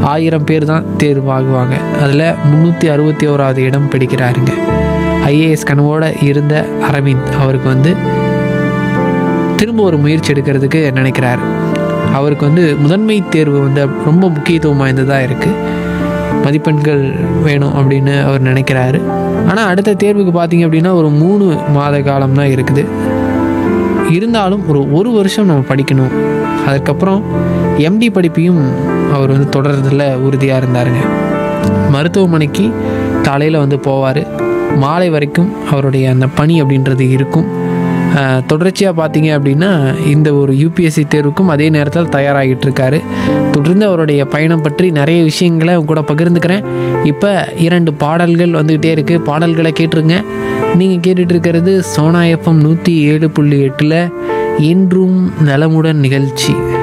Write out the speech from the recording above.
ஆயிரம் பேர் தான் தேர்வாகுவாங்க அதில் முந்நூற்றி அறுபத்தி ஓராவது இடம் பிடிக்கிறாருங்க ஐஏஎஸ் கனவோட இருந்த அரவிந்த் அவருக்கு வந்து திரும்ப ஒரு முயற்சி எடுக்கிறதுக்கு நினைக்கிறாரு அவருக்கு வந்து முதன்மை தேர்வு வந்து ரொம்ப முக்கியத்துவம் வாய்ந்ததாக இருக்குது மதிப்பெண்கள் வேணும் அப்படின்னு அவர் நினைக்கிறாரு ஆனால் அடுத்த தேர்வுக்கு பார்த்தீங்க அப்படின்னா ஒரு மூணு மாத காலம் தான் இருக்குது இருந்தாலும் ஒரு ஒரு வருஷம் நம்ம படிக்கணும் அதுக்கப்புறம் எம்டி படிப்பையும் அவர் வந்து தொடர்றதுல உறுதியாக இருந்தாருங்க மருத்துவமனைக்கு காலையில் வந்து போவார் மாலை வரைக்கும் அவருடைய அந்த பணி அப்படின்றது இருக்கும் தொடர்ச்சியாக பார்த்தீங்க அப்படின்னா இந்த ஒரு யூபிஎஸ்சி தேர்வுக்கும் அதே நேரத்தில் தயாராகிட்டு இருக்காரு தொடர்ந்து அவருடைய பயணம் பற்றி நிறைய விஷயங்களை உங்க கூட பகிர்ந்துக்கிறேன் இப்போ இரண்டு பாடல்கள் வந்துக்கிட்டே இருக்குது பாடல்களை கேட்டுருங்க நீங்கள் கேட்டுட்டு இருக்கிறது சோனா எஃப்எம் நூற்றி ஏழு புள்ளி எட்டில் என்றும் நலமுடன் நிகழ்ச்சி